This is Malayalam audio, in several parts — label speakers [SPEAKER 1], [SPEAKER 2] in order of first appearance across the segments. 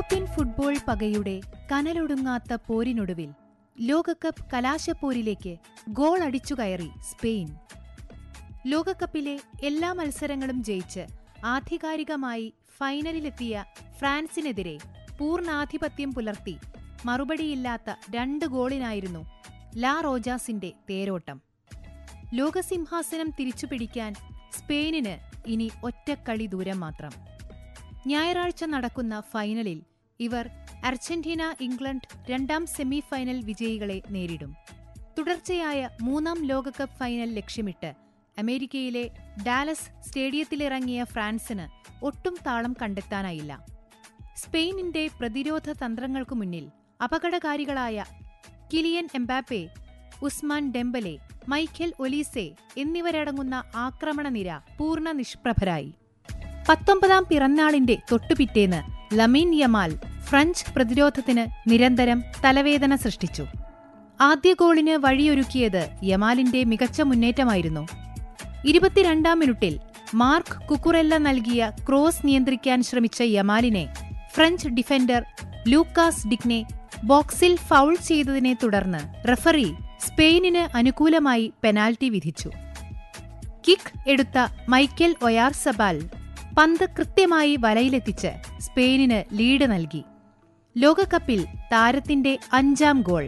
[SPEAKER 1] യൂറോപ്യൻ ഫുട്ബോൾ പകയുടെ കനലൊടുങ്ങാത്ത പോരിനൊടുവിൽ ലോകകപ്പ് കലാശപ്പോരിലേക്ക് ഗോൾ അടിച്ചുകയറി സ്പെയിൻ ലോകകപ്പിലെ എല്ലാ മത്സരങ്ങളും ജയിച്ച് ആധികാരികമായി ഫൈനലിലെത്തിയ ഫ്രാൻസിനെതിരെ പൂർണ്ണാധിപത്യം പുലർത്തി മറുപടിയില്ലാത്ത രണ്ട് ഗോളിനായിരുന്നു ലാ റോജാസിന്റെ തേരോട്ടം ലോകസിംഹാസനം തിരിച്ചുപിടിക്കാൻ സ്പെയിനിന് ഇനി ഒറ്റക്കളി ദൂരം മാത്രം ഞായറാഴ്ച നടക്കുന്ന ഫൈനലിൽ ഇവർ അർജന്റീന ഇംഗ്ലണ്ട് രണ്ടാം സെമി ഫൈനൽ വിജയികളെ നേരിടും തുടർച്ചയായ മൂന്നാം ലോകകപ്പ് ഫൈനൽ ലക്ഷ്യമിട്ട് അമേരിക്കയിലെ ഡാലസ് സ്റ്റേഡിയത്തിലിറങ്ങിയ ഫ്രാൻസിന് ഒട്ടും താളം കണ്ടെത്താനായില്ല സ്പെയിനിന്റെ പ്രതിരോധ തന്ത്രങ്ങൾക്കു മുന്നിൽ അപകടകാരികളായ Kylian Mbappe Ousmane Dembele Michael Olise എന്നിവരടങ്ങുന്ന ആക്രമണനിര പൂർണ്ണ നിഷ്പ്രഭരായി പത്തൊമ്പതാം പിറന്നാളിന്റെ തൊട്ടുപിറ്റേന്ന് ലമീൻ യമാൽ ഫ്രഞ്ച് പ്രതിരോധത്തിന് നിരന്തരം തലവേദന സൃഷ്ടിച്ചു ആദ്യ ഗോളിന് വഴിയൊരുക്കിയത് യമാലിന്റെ മികച്ച മുന്നേറ്റമായിരുന്നു ഇരുപത്തിരണ്ടാം മിനിറ്റിൽ മാർക്ക് കുക്കുറെല്ല നൽകിയ ക്രോസ് നിയന്ത്രിക്കാൻ ശ്രമിച്ച യമാലിനെ ഫ്രഞ്ച് ഡിഫൻഡർ ലൂക്കാസ് ഡിഗ്നെ ബോക്സിൽ ഫൗൾ ചെയ്തതിനെ തുടർന്ന് റഫറി സ്പെയിനിന് അനുകൂലമായി പെനാൽറ്റി വിധിച്ചു കിക്ക് എടുത്ത മൈക്കൽ ഒയാർസബാൽ പന്ത് കൃത്യമായി വലയിലെത്തിച്ച് സ്പെയിനിന് ലീഡ് നൽകി ലോകകപ്പിൽ താരത്തിന്റെ അഞ്ചാം ഗോൾ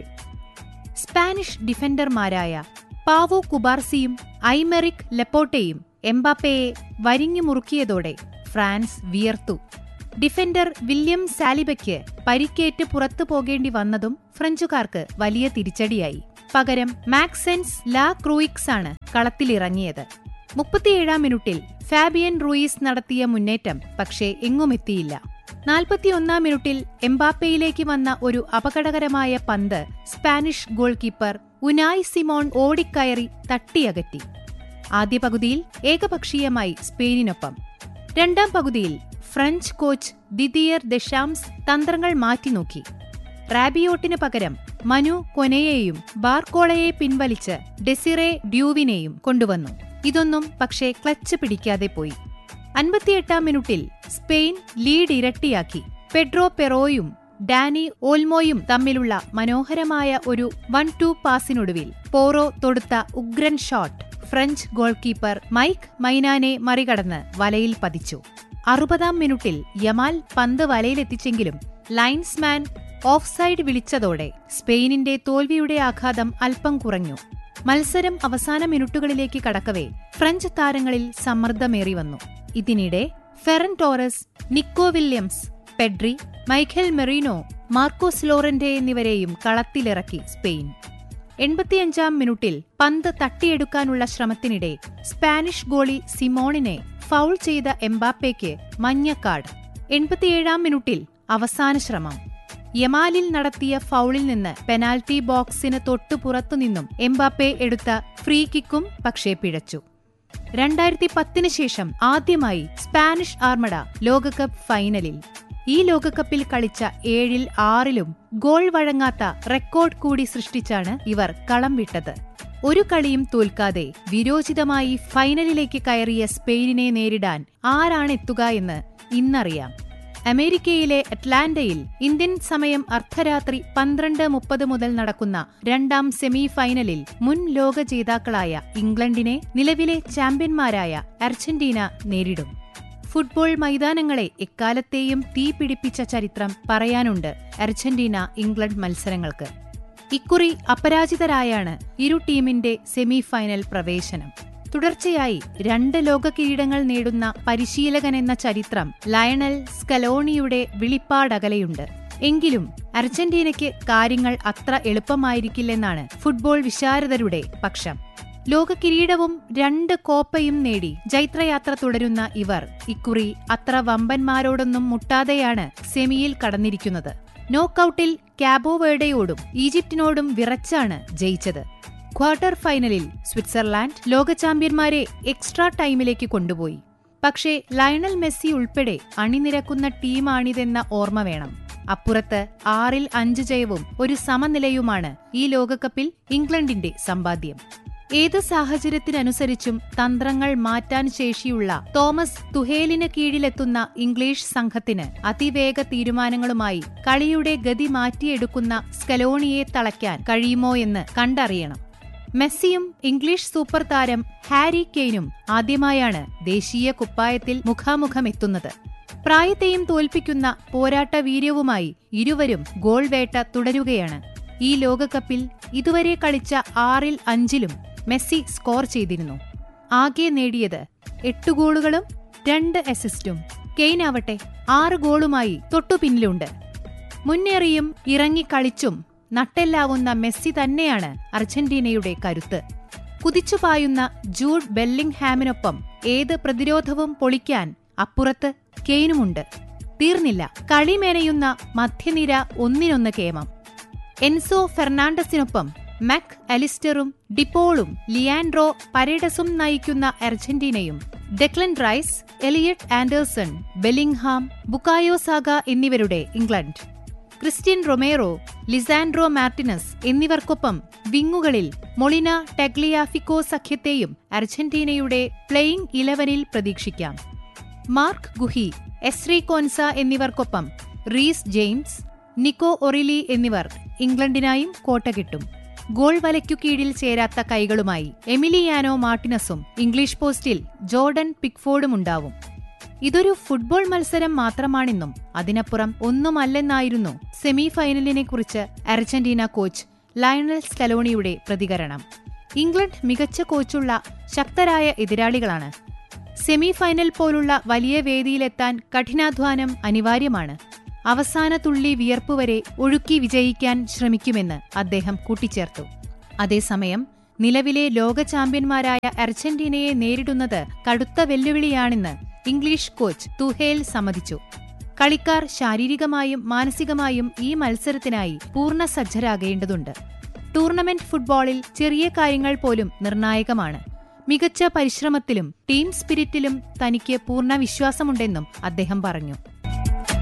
[SPEAKER 1] സ്പാനിഷ് ഡിഫൻഡർമാരായ പാവോ കുബാർസിയും ഐമെറിക് ലെപ്പോട്ടയും എംബാപ്പയെ വരിഞ്ഞു മുറുക്കിയതോടെ ഫ്രാൻസ് വിയർത്തു ഡിഫൻഡർ വില്യം സാലിബയ്ക്ക് പരിക്കേറ്റ് പുറത്തു പോകേണ്ടി വന്നതും ഫ്രഞ്ചുകാർക്ക് വലിയ തിരിച്ചടിയായി പകരം മാക്സെൻസ് ലാ ക്രൂയിക്സ് ആണ് കളത്തിലിറങ്ങിയത് മുപ്പത്തിയേഴാം മിനിറ്റിൽ ഫാബിയൻ റൂയിസ് നടത്തിയ മുന്നേറ്റം പക്ഷേ എങ്ങുമെത്തിയില്ല നാൽപ്പത്തിയൊന്നാം മിനിറ്റിൽ എംബാപ്പയിലേക്ക് വന്ന ഒരു അപകടകരമായ പന്ത് Spanish goal keeper Unai Simon ഓടിക്കയറി തട്ടിയകറ്റി ആദ്യ പകുതിയിൽ ഏകപക്ഷീയമായി സ്പെയിനിനൊപ്പം രണ്ടാം പകുതിയിൽ ഫ്രഞ്ച് കോച്ച് ദിദിയർ ദഷാംസ് തന്ത്രങ്ങൾ മാറ്റിനോക്കി റാബിയോട്ടിന് പകരം മനു കൊനയെയും ബാർക്കോളയെ പിൻവലിച്ച് ഡെസിറെ ഡ്യൂവിനെയും കൊണ്ടുവന്നു ഇതൊന്നും പക്ഷേ ക്ലച്ച് പിടിക്കാതെ പോയി അൻപത്തിയെട്ടാം മിനിറ്റിൽ സ്പെയിൻ ലീഡ് ഇരട്ടിയാക്കി പെഡ്രോ പെറോയും ഡാനി ഓൽമോയും തമ്മിലുള്ള മനോഹരമായ ഒരു വൺ ടു പാസിനൊടുവിൽ പോറോ തൊടുത്ത ഉഗ്രൻ shot French goal keeper Mike മൈനാനെ മറികടന്ന് വലയിൽ പതിച്ചു അറുപതാം മിനിറ്റിൽ യമാൽ പന്ത് വലയിലെത്തിച്ചെങ്കിലും ലൈൻസ്മാൻ ഓഫ് സൈഡ് വിളിച്ചതോടെ സ്പെയിനിന്റെ തോൽവിയുടെ ആഘാതം അല്പം കുറഞ്ഞു മത്സരം അവസാന മിനിറ്റുകളിലേക്ക് കടക്കവേ ഫ്രഞ്ച് താരങ്ങളിൽ സമ്മർദ്ദമേറി വന്നു ഇതിനിടെ Ferran Torres Nico Williams Pedri Mikel Merino Marcos Llorente എന്നിവരെയും കളത്തിലിറക്കി സ്പെയിൻ എൺപത്തിയഞ്ചാം മിനിറ്റിൽ പന്ത് തട്ടിയെടുക്കാനുള്ള ശ്രമത്തിനിടെ സ്പാനിഷ് ഗോളി സിമോണിനെ ഫൗൾ ചെയ്ത എംബാപ്പയ്ക്ക് മഞ്ഞക്കാർഡ് എൺപത്തിയേഴാം മിനിറ്റിൽ അവസാന ശ്രമം യമാലിൽ നടത്തിയ ഫൗളിൽ നിന്ന് പെനാൽറ്റി ബോക്സിന് തൊട്ടു പുറത്തുനിന്നും എംബാപ്പെ എടുത്ത ഫ്രീ കിക്കും പക്ഷേ പിഴച്ചു രണ്ടായിരത്തി പത്തിന് ശേഷം ആദ്യമായി സ്പാനിഷ് ആർമഡ ലോകകപ്പ് ഫൈനലിൽ ഈ ലോകകപ്പിൽ കളിച്ച ഏഴിൽ ആറിലും ഗോൾ വഴങ്ങാത്ത റെക്കോർഡ് കൂടി സൃഷ്ടിച്ചാണ് ഇവർ കളം വിട്ടത് ഒരു കളിയും തോൽക്കാതെ വിരോചിതമായി ഫൈനലിലേക്ക് കയറിയ സ്പെയിനിനെ നേരിടാൻ ആരാണെത്തുക എന്ന് ഇന്നറിയാം അമേരിക്കയിലെ അറ്റ്ലാന്റയിൽ ഇന്ത്യൻ സമയം അർദ്ധരാത്രി പന്ത്രണ്ട് മുപ്പത് മുതൽ നടക്കുന്ന രണ്ടാം സെമി ഫൈനലിൽ മുൻ ലോക ജേതാക്കളായ ഇംഗ്ലണ്ടിനെ നിലവിലെ ചാമ്പ്യന്മാരായ അർജന്റീന നേരിടും ഫുട്ബോൾ മൈതാനങ്ങളെ എക്കാലത്തെയും തീപിടിപ്പിച്ച ചരിത്രം പറയാനുണ്ട് അർജന്റീന ഇംഗ്ലണ്ട് മത്സരങ്ങൾക്ക് ഇക്കുറി അപരാജിതരായാണ് ഇരു ടീമിന്റെ സെമി ഫൈനൽ പ്രവേശനം തുടർച്ചയായി രണ്ട് ലോക കിരീടങ്ങൾ നേടുന്ന പരിശീലകൻ എന്ന ചരിത്രം ലയണൽ സ്കലോണിയുടെ വിളിപ്പാടകലയുണ്ട് എങ്കിലും അർജന്റീനയ്ക്ക് കാര്യങ്ങൾ അത്ര എളുപ്പമായിരിക്കില്ലെന്നാണ് ഫുട്ബോൾ വിശാരദരുടെ പക്ഷം ലോക കിരീടവും രണ്ട് കോപ്പയും നേടി ജൈത്രയാത്ര തുടരുന്ന ഇവർ ഇക്കുറി അത്ര വമ്പന്മാരോടൊന്നും മുട്ടാതെയാണ് സെമിയിൽ കടന്നിരിക്കുന്നത് നോക്കൌട്ടിൽ കാബോവേഡയോടും ഈജിപ്തിനോടും വിറച്ചാണ് ജയിച്ചത് ക്വാർട്ടർ ഫൈനലിൽ സ്വിറ്റ്സർലാൻഡ് ലോക ചാമ്പ്യന്മാരെ എക്സ്ട്രാ ടൈമിലേക്ക് കൊണ്ടുപോയി പക്ഷേ ലയണൽ മെസ്സി ഉൾപ്പെടെ അണിനിരക്കുന്ന ടീമാണിതെന്ന ഓർമ്മ വേണം അപ്പുറത്ത് ആറിൽ അഞ്ച് ജയവും ഒരു സമനിലയുമാണ് ഈ ലോകകപ്പിൽ ഇംഗ്ലണ്ടിന്റെ സമ്പാദ്യം ഏത് സാഹചര്യത്തിനനുസരിച്ചും തന്ത്രങ്ങൾ മാറ്റാൻ ശേഷിയുള്ള തോമസ് തുഹേലിന് കീഴിലെത്തുന്ന ഇംഗ്ലീഷ് സംഘത്തിന് അതിവേഗ തീരുമാനങ്ങളുമായി കളിയുടെ ഗതി മാറ്റിയെടുക്കുന്ന സ്കലോണിയെ തളയ്ക്കാൻ കഴിയുമോ എന്ന് കണ്ടറിയണം മെസ്സിയും ഇംഗ്ലീഷ് സൂപ്പർ താരം ഹാരി കെയ്നും ആദ്യമായാണ് ദേശീയ കുപ്പായത്തിൽ മുഖാമുഖമെത്തുന്നത് പ്രായത്തെയും തോൽപ്പിക്കുന്ന പോരാട്ട വീര്യവുമായി ഇരുവരും ഗോൾ വേട്ട തുടരുകയാണ് ഈ ലോകകപ്പിൽ ഇതുവരെ കളിച്ച ആറിൽ അഞ്ചിലും മെസ്സി സ്കോർ ചെയ്തിരുന്നു ആകെ നേടിയത് എട്ട് ഗോളുകളും രണ്ട് അസിസ്റ്റും കെയ്നാവട്ടെ ആറ് ഗോളുമായി തൊട്ടുപിന്നിലുണ്ട് മുന്നേറിയും ഇറങ്ങിക്കളിച്ചും നട്ടെല്ലാവുന്ന മെസ്സി തന്നെയാണ് അർജന്റീനയുടെ കരുത്ത് കുതിച്ചുപായുന്ന ജൂഡ് ബെല്ലിംഗ്ഹാമിനൊപ്പം ഏത് പ്രതിരോധവും പൊളിക്കാൻ അപ്പുറത്ത് കെയ്നുമുണ്ട് തീർന്നില്ല കളിമേനയുന്ന മധ്യനിര ഒന്നിനൊന്ന് കേമം എൻസോ ഫെർണാണ്ടസിനൊപ്പം മാക് അലിസ്റ്ററും ഡിപ്പോളും ലിയാൻഡ്രോ പരേഡസും നയിക്കുന്ന അർജന്റീനയും Declan Rice Elliot Anderson Bellingham Bukayo Saka എന്നിവരുടെ England Cristian Romero Lisandro Martinez എന്നിവർക്കൊപ്പം വിങ്ങുകളിൽ മൊളിന ടെഗ്ലിയാഫിക്കോ സഖ്യത്തെയും അർജന്റീനയുടെ പ്ലേയിംഗ് ഇലവനിൽ പ്രതീക്ഷിക്കാം മാർക്ക് ഗുഹി എസ്രി കോൻസ എന്നിവർക്കൊപ്പം റീസ് ജെയിംസ് നിക്കോ ഒറിലി എന്നിവർ ഇംഗ്ലണ്ടിനായും കോട്ട കിട്ടും ഗോൾ വലയ്ക്കു കീഴിൽ ചേരാത്ത കൈകളുമായി എമിലിയാനോ മാർട്ടിനസും ഇംഗ്ലീഷ് പോസ്റ്റിൽ ജോർഡൻ പിക്ഫോർഡും ഉണ്ടാവും ഇതൊരു ഫുട്ബോൾ മത്സരം മാത്രമാണെന്നും അതിനപ്പുറം ഒന്നുമല്ലെന്നായിരുന്നു സെമി ഫൈനലിനെക്കുറിച്ച് അർജന്റീന കോച്ച് ലയണൽ സ്കലോണിയുടെ പ്രതികരണം ഇംഗ്ലണ്ട് മികച്ച കോച്ചുള്ള ശക്തരായ എതിരാളികളാണ് സെമി ഫൈനൽ പോലുള്ള വലിയ വേദിയിലെത്താൻ കഠിനാധ്വാനം അനിവാര്യമാണ് അവസാന തുള്ളി വിയർപ്പ് വരെ ഒഴുക്കി വിജയിക്കാൻ ശ്രമിക്കുമെന്ന് അദ്ദേഹം കൂട്ടിച്ചേർത്തു അതേസമയം നിലവിലെ ലോക ചാമ്പ്യന്മാരായ അർജന്റീനയെ നേരിടുന്നത് കടുത്ത വെല്ലുവിളിയാണെന്ന് ഇംഗ്ലീഷ് കോച്ച് തുഹേൽ സമ്മതിച്ചു കളിക്കാർ ശാരീരികമായും മാനസികമായും ഈ മത്സരത്തിനായി പൂർണ്ണ സജ്ജരാകേണ്ടതുണ്ട് ടൂർണമെന്റ് ഫുട്ബോളിൽ ചെറിയ കാര്യങ്ങൾ പോലും നിർണായകമാണ് മികച്ച പരിശ്രമത്തിലും ടീം സ്പിരിറ്റിലും തനിക്ക് പൂർണ്ണ വിശ്വാസമുണ്ടെന്നും അദ്ദേഹം പറഞ്ഞു